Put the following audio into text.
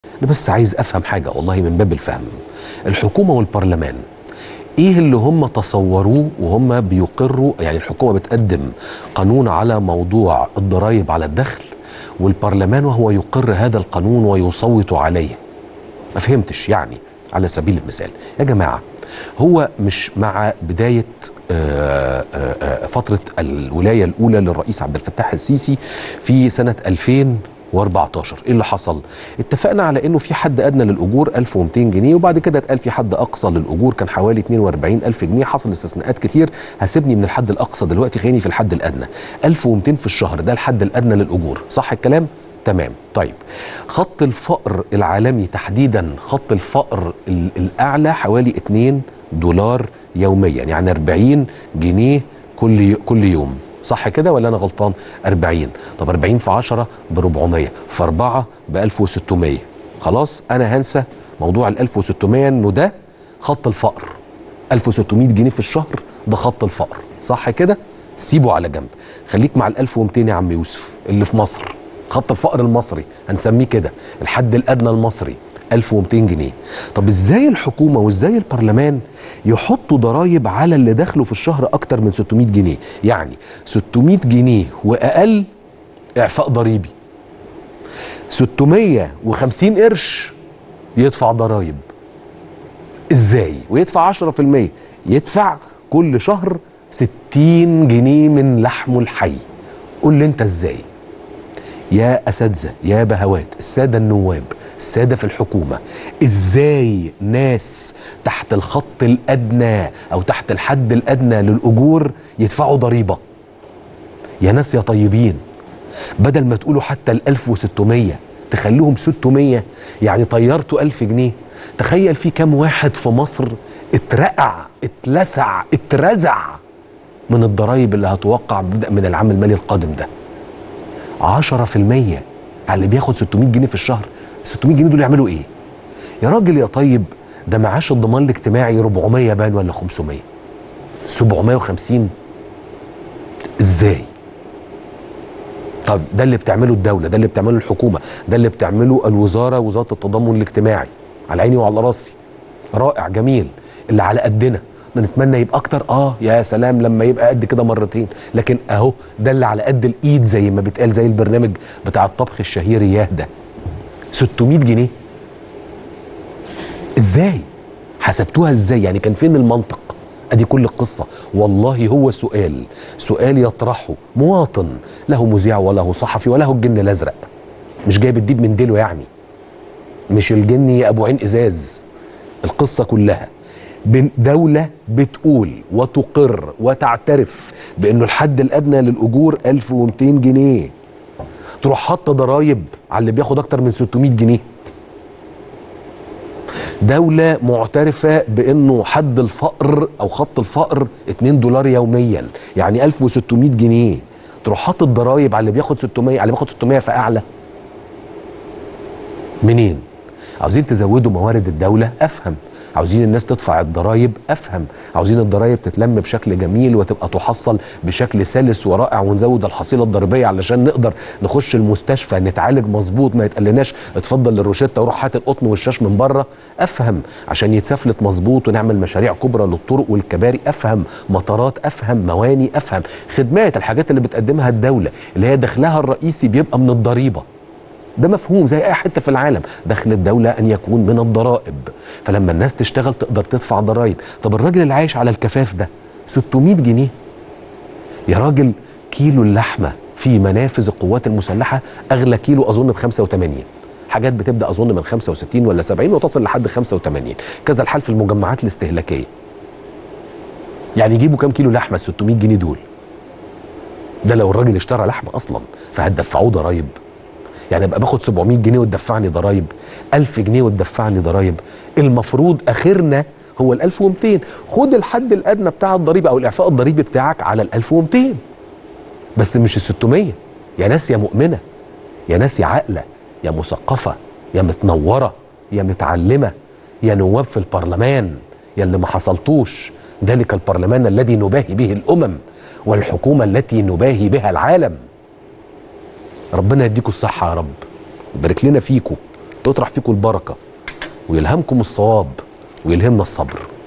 انا بس عايز افهم حاجه والله من باب الفهم الحكومه والبرلمان ايه اللي هم تصوروه وهم بيقروا يعني الحكومه بتقدم قانون على موضوع الضرائب على الدخل والبرلمان وهو يقر هذا القانون ويصوت عليه ما فهمتش يعني على سبيل المثال يا جماعه هو مش مع بدايه آه، آه، آه، فتره الولايه الاولى للرئيس عبد الفتاح السيسي في سنه 2014 ايه اللي حصل اتفقنا على انه في حد ادنى للاجور 1200 جنيه وبعد كده اتقال في حد اقصى للاجور كان حوالي 42000 جنيه حصل استثناءات كتير هسيبني من الحد الاقصى دلوقتي خليني في الحد الادنى 1200 في الشهر ده الحد الادنى للاجور صح الكلام تمام طيب خط الفقر العالمي تحديدا خط الفقر ال- الاعلى حوالي 2 دولار يوميا يعني 40 جنيه كل ي- كل يوم صح كده ولا انا غلطان 40 طب 40 في 10 ب 400 في 4 ب 1600 خلاص انا هنسى موضوع ال 1600 انه ده خط الفقر 1600 جنيه في الشهر ده خط الفقر صح كده سيبه على جنب خليك مع ال 1200 يا عم يوسف اللي في مصر خط الفقر المصري هنسميه كده الحد الادنى المصري 1200 جنيه طب ازاي الحكومه وازاي البرلمان يحطوا ضرائب على اللي دخله في الشهر اكتر من 600 جنيه يعني 600 جنيه واقل اعفاء ضريبي 650 قرش يدفع ضرائب ازاي ويدفع 10% يدفع كل شهر 60 جنيه من لحمه الحي قول لي انت ازاي يا اساتذه يا بهوات الساده النواب الساده في الحكومه ازاي ناس تحت الخط الادنى او تحت الحد الادنى للاجور يدفعوا ضريبه يا ناس يا طيبين بدل ما تقولوا حتى ال 1600 تخلوهم 600 يعني طيرتوا 1000 جنيه تخيل في كام واحد في مصر اترقع اتلسع اترزع من الضرائب اللي هتوقع بدء من العام المالي القادم ده 10% على اللي بياخد 600 جنيه في الشهر 600 جنيه دول يعملوا ايه يا راجل يا طيب ده معاش الضمان الاجتماعي 400 بان ولا 500 750 ازاي طب ده اللي بتعمله الدوله ده اللي بتعمله الحكومه ده اللي بتعمله الوزاره وزاره التضامن الاجتماعي على عيني وعلى راسي رائع جميل اللي على قدنا نتمنى يبقى اكتر اه يا سلام لما يبقى قد كده مرتين لكن اهو ده اللي على قد الايد زي ما بيتقال زي البرنامج بتاع الطبخ الشهير ياه ده 600 جنيه ازاي حسبتوها ازاي يعني كان فين المنطق ادي كل القصه والله هو سؤال سؤال يطرحه مواطن له مذيع وله صحفي وله الجن الازرق مش جايب الديب من ديله يعني مش الجني ابو عين ازاز القصه كلها بين دولة بتقول وتقر وتعترف بأنه الحد الأدنى للأجور 1200 جنيه تروح حاطة ضرايب على اللي بياخد أكتر من 600 جنيه دولة معترفة بأنه حد الفقر أو خط الفقر 2 دولار يوميا يعني 1600 جنيه تروح حاطط ضرايب على اللي بياخد 600 على اللي بياخد 600 فأعلى منين؟ عاوزين تزودوا موارد الدولة أفهم عاوزين الناس تدفع الضرايب افهم عاوزين الضرايب تتلم بشكل جميل وتبقى تحصل بشكل سلس ورائع ونزود الحصيله الضريبيه علشان نقدر نخش المستشفى نتعالج مظبوط ما يتقلناش اتفضل الروشته وروح هات القطن والشاش من بره افهم عشان يتسفلت مظبوط ونعمل مشاريع كبرى للطرق والكباري افهم مطارات افهم مواني افهم خدمات الحاجات اللي بتقدمها الدوله اللي هي دخلها الرئيسي بيبقى من الضريبه ده مفهوم زي اي حته في العالم دخل الدوله ان يكون من الضرائب فلما الناس تشتغل تقدر تدفع ضرائب طب الراجل اللي عايش على الكفاف ده 600 جنيه يا راجل كيلو اللحمه في منافذ القوات المسلحه اغلى كيلو اظن ب 85 حاجات بتبدا اظن من 65 ولا 70 وتصل لحد 85 كذا الحال في المجمعات الاستهلاكيه يعني يجيبوا كام كيلو لحمه ال 600 جنيه دول ده لو الراجل اشترى لحمه اصلا فهتدفعوه ضرايب يعني ابقى باخد 700 جنيه وتدفعني ضرايب 1000 جنيه وتدفعني ضرايب المفروض اخرنا هو ال 1200 خد الحد الادنى بتاع الضريبه او الاعفاء الضريبي بتاعك على ال 1200 بس مش ال 600 يا ناس يا مؤمنه يا ناس يا عاقله يا مثقفه يا متنوره يا متعلمه يا نواب في البرلمان يا اللي ما حصلتوش ذلك البرلمان الذي نباهي به الامم والحكومه التي نباهي بها العالم ربنا يديكم الصحة يا رب يبارك لنا فيكم ويطرح فيكم البركه ويلهمكم الصواب ويلهمنا الصبر